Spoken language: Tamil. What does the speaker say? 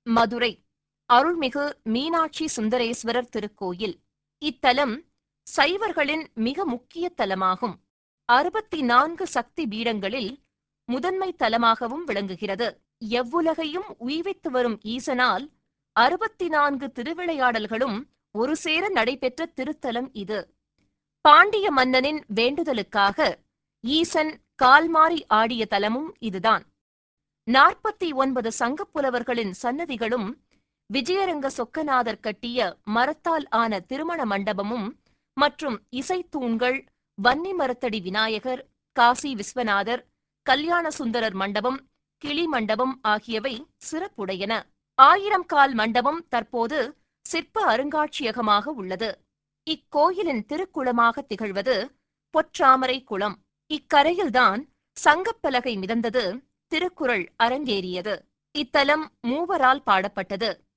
மதுரை அருள்மிகு மீனாட்சி சுந்தரேஸ்வரர் திருக்கோயில் இத்தலம் சைவர்களின் மிக முக்கிய தலமாகும் அறுபத்தி நான்கு சக்தி பீடங்களில் முதன்மை தலமாகவும் விளங்குகிறது எவ்வுலகையும் உய்வித்து வரும் ஈசனால் அறுபத்தி நான்கு திருவிளையாடல்களும் ஒரு சேர நடைபெற்ற திருத்தலம் இது பாண்டிய மன்னனின் வேண்டுதலுக்காக ஈசன் கால்மாறி ஆடிய தலமும் இதுதான் நாற்பத்தி ஒன்பது சங்கப்புலவர்களின் சன்னதிகளும் விஜயரங்க சொக்கநாதர் கட்டிய மரத்தால் ஆன திருமண மண்டபமும் மற்றும் இசைத்தூண்கள் வன்னி மரத்தடி விநாயகர் காசி விஸ்வநாதர் கல்யாண சுந்தரர் மண்டபம் கிளி மண்டபம் ஆகியவை சிறப்புடையன ஆயிரம் கால் மண்டபம் தற்போது சிற்ப அருங்காட்சியகமாக உள்ளது இக்கோயிலின் திருக்குளமாக திகழ்வது பொற்றாமரை குளம் இக்கரையில்தான் சங்கப்பலகை மிதந்தது திருக்குறள் அரங்கேறியது இத்தலம் மூவரால் பாடப்பட்டது